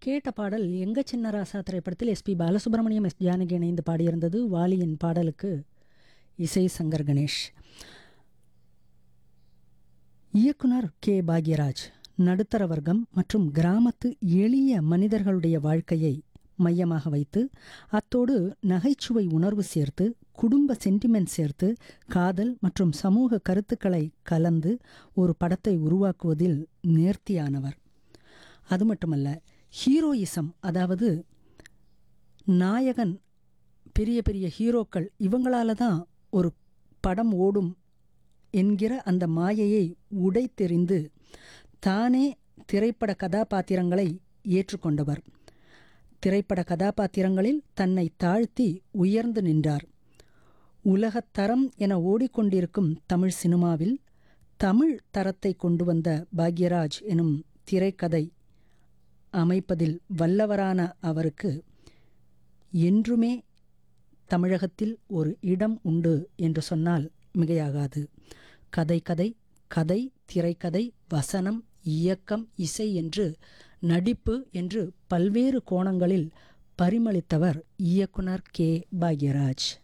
கேட்ட பாடல் எங்க சின்ன ராசா திரைப்படத்தில் எஸ்பி பாலசுப்ரமணியம் எஸ் ஜானகி இணைந்து பாடியிருந்தது வாலியின் பாடலுக்கு இசை சங்கர் கணேஷ் இயக்குனர் கே பாக்யராஜ் நடுத்தர வர்க்கம் மற்றும் கிராமத்து எளிய மனிதர்களுடைய வாழ்க்கையை மையமாக வைத்து அத்தோடு நகைச்சுவை உணர்வு சேர்த்து குடும்ப சென்டிமெண்ட் சேர்த்து காதல் மற்றும் சமூக கருத்துக்களை கலந்து ஒரு படத்தை உருவாக்குவதில் நேர்த்தியானவர் அது மட்டுமல்ல ஹீரோயிசம் அதாவது நாயகன் பெரிய பெரிய ஹீரோக்கள் இவங்களால தான் ஒரு படம் ஓடும் என்கிற அந்த மாயையை உடைத்தெறிந்து தானே திரைப்பட கதாபாத்திரங்களை ஏற்றுக்கொண்டவர் திரைப்பட கதாபாத்திரங்களில் தன்னை தாழ்த்தி உயர்ந்து நின்றார் உலகத்தரம் என ஓடிக்கொண்டிருக்கும் தமிழ் சினிமாவில் தமிழ் தரத்தை கொண்டு வந்த பாக்யராஜ் எனும் திரைக்கதை அமைப்பதில் வல்லவரான அவருக்கு என்றுமே தமிழகத்தில் ஒரு இடம் உண்டு என்று சொன்னால் மிகையாகாது கதை கதை கதை திரைக்கதை வசனம் இயக்கம் இசை என்று நடிப்பு என்று பல்வேறு கோணங்களில் பரிமளித்தவர் இயக்குனர் கே பாக்யராஜ்